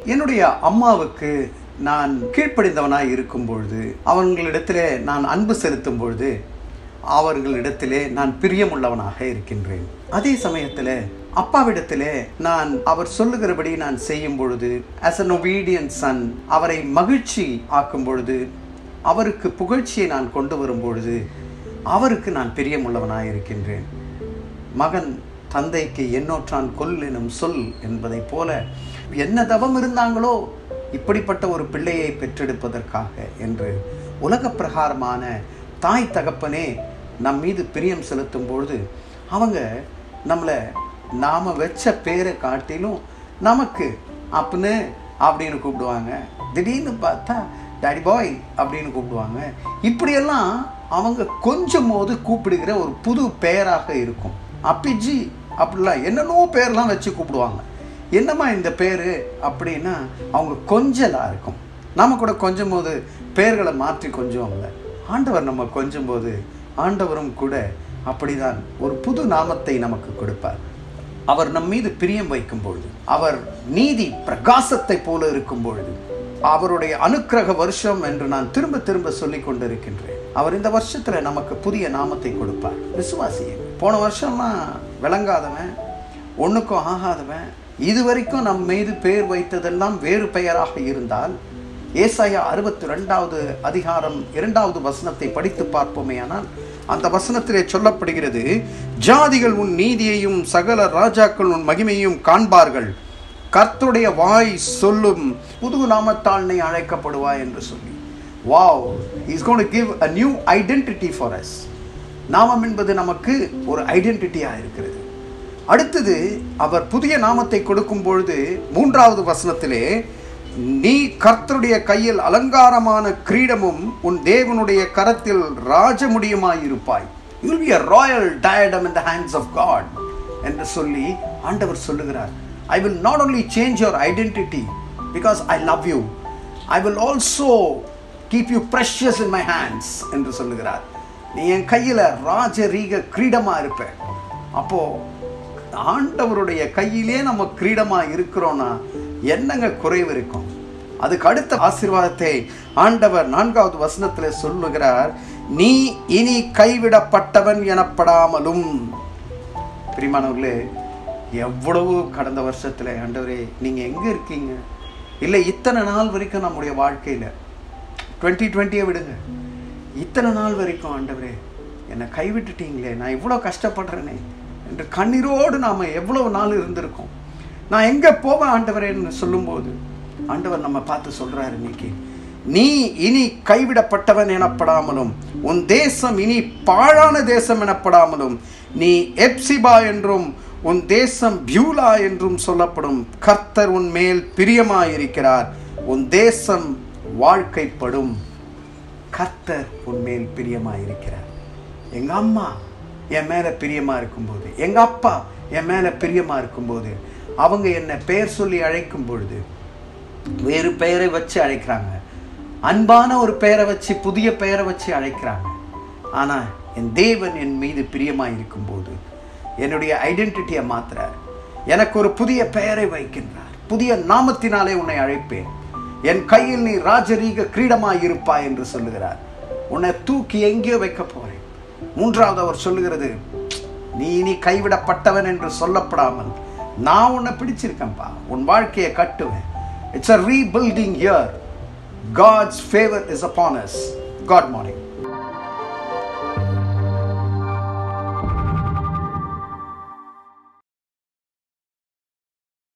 என்னுடைய அம்மாவுக்கு நான் கீழ்ப்படிந்தவனாய் இருக்கும் பொழுது அவர்களிடத்திலே நான் அன்பு செலுத்தும் பொழுது அவர்களிடத்திலே நான் பிரியமுள்ளவனாக இருக்கின்றேன் அதே சமயத்தில் அப்பாவிடத்திலே நான் அவர் சொல்லுகிறபடி நான் செய்யும் பொழுது ஆஸ் அன் ஒபீடியன் சன் அவரை மகிழ்ச்சி ஆக்கும் பொழுது அவருக்கு புகழ்ச்சியை நான் கொண்டு வரும் பொழுது அவருக்கு நான் பிரியமுள்ளவனாக இருக்கின்றேன் மகன் தந்தைக்கு எண்ணோற்றான் கொல் எனும் சொல் என்பதைப் போல என்ன தவம் இருந்தாங்களோ இப்படிப்பட்ட ஒரு பிள்ளையை பெற்றெடுப்பதற்காக என்று உலக பிரகாரமான தாய் தகப்பனே நம் மீது பிரியம் செலுத்தும் பொழுது அவங்க நம்மளை நாம் வச்ச பேரை காட்டிலும் நமக்கு அப்புன்னு அப்படின்னு கூப்பிடுவாங்க திடீர்னு பார்த்தா டாடி பாய் அப்படின்னு கூப்பிடுவாங்க இப்படியெல்லாம் அவங்க கொஞ்சம் போது கூப்பிடுகிற ஒரு புது பெயராக இருக்கும் அப்பிஜி அப்படிலாம் என்னென்னவோ பேர்லாம் வச்சு கூப்பிடுவாங்க என்னம்மா இந்த பேர் அப்படின்னா அவங்க கொஞ்சலாக இருக்கும் நாம கூட கொஞ்சம் போது பேர்களை மாற்றி கொஞ்சம் இல்லை ஆண்டவர் நம்ம கொஞ்சம் போது ஆண்டவரும் கூட அப்படிதான் ஒரு புது நாமத்தை நமக்கு கொடுப்பார் அவர் நம் மீது பிரியம் வைக்கும் பொழுது அவர் நீதி பிரகாசத்தை போல இருக்கும் பொழுது அவருடைய அனுக்கிரக வருஷம் என்று நான் திரும்ப திரும்ப சொல்லிக் கொண்டிருக்கின்றேன் அவர் இந்த வருஷத்துல நமக்கு புதிய நாமத்தை கொடுப்பார் விசுவாசியே போன வருஷமா விளங்காதவன் ஒண்ணுக்கும் ஆகாதவன் இதுவரைக்கும் நம் மீது பேர் வைத்ததெல்லாம் வேறு பெயராக இருந்தால் ஏசாயா அறுபத்தி ரெண்டாவது அதிகாரம் இரண்டாவது வசனத்தை படித்து பார்ப்போமேயானால் அந்த வசனத்திலே சொல்லப்படுகிறது ஜாதிகள் உன் நீதியையும் சகல ராஜாக்கள் உன் மகிமையும் காண்பார்கள் கர்த்தருடைய வாய் சொல்லும் புது நாமத்தால் நீ அழைக்கப்படுவாய் என்று சொல்லி wow is gone give a new identity for us நாமம் என்பது நமக்கு ஒரு ஐடென்டிட்டியாக இருக்கிறது அடுத்தது அவர் புதிய நாமத்தை கொடுக்கும் பொழுது மூன்றாவது வசனத்திலே நீ கர்த்தருடைய கையில் அலங்காரமான கிரீடமும் உன் தேவனுடைய கரத்தில் ராஜமுடியுமாயிருப்பாய் you be a royal diadem in the hands of God என்று சொல்லி ஆண்டவர் சொல்லுகிறார் I will not only change your identity because I love you I will also keep you precious in my hands என்று சொல்லுகிறார் நீ என் கையில் ராஜரீக கிரீடமாக இருப்ப அப்போ ஆண்டவருடைய கையிலே நம்ம கிரீடமாக இருக்கிறோன்னா என்னங்க குறைவு இருக்கும் அதுக்கு அடுத்த ஆசீர்வாதத்தை ஆண்டவர் நான்காவது வசனத்தில் சொல்லுகிறார் நீ இனி கைவிடப்பட்டவன் எனப்படாமலும் பிரிமானவர்களே எவ்வளவு கடந்த வருஷத்தில் ஆண்டவரே நீங்கள் எங்கே இருக்கீங்க இல்லை இத்தனை நாள் வரைக்கும் நம்முடைய வாழ்க்கையில் டுவெண்ட்டி டுவெண்ட்டியை விடுங்க இத்தனை நாள் வரைக்கும் ஆண்டவரே என்னை கைவிட்டுட்டீங்களே நான் இவ்வளோ கஷ்டப்படுறேனே என்று கண்ணீரோடு நாம் எவ்வளவு நாள் இருந்திருக்கோம் நான் எங்கே போவேன் ஆண்டவரேன்னு சொல்லும்போது ஆண்டவர் நம்ம பார்த்து சொல்கிறாரு இன்னைக்கு நீ இனி கைவிடப்பட்டவன் எனப்படாமலும் உன் தேசம் இனி பாழான தேசம் எனப்படாமலும் நீ எப்சிபா என்றும் உன் தேசம் பியூலா என்றும் சொல்லப்படும் கர்த்தர் உன் மேல் பிரியமாயிருக்கிறார் உன் தேசம் வாழ்க்கைப்படும் கர்த்தர் உன் மேல் பிரியமாயிருக்கிறார் எங்க அம்மா என் மேல பிரியமா இருக்கும்போது எங்க அப்பா என் மேல பிரியமா இருக்கும்போது அவங்க என்னை பெயர் சொல்லி அழைக்கும் பொழுது வேறு பெயரை வச்சு அழைக்கிறாங்க அன்பான ஒரு பெயரை வச்சு புதிய பெயரை வச்சு அழைக்கிறாங்க ஆனா என் தேவன் என் மீது பிரியமாய் இருக்கும்போது என்னுடைய ஐடென்டிட்டியை மாத்துறார் எனக்கு ஒரு புதிய பெயரை வைக்கின்றார் புதிய நாமத்தினாலே உன்னை அழைப்பேன் என் கையில் நீ ராஜரீக கிரீடமாய் இருப்பாய் என்று சொல்லுகிறார் உன்னை தூக்கி எங்கேயோ வைக்க போறேன் மூன்றாவது அவர் சொல்லுகிறது நீ இனி கைவிடப்பட்டவன் என்று சொல்லப்படாமல் நான் உன்னை பிடிச்சிருக்கேன்ப்பா உன் வாழ்க்கையை கட்டுவேன் it's a rebuilding year God's favour is upon us God morning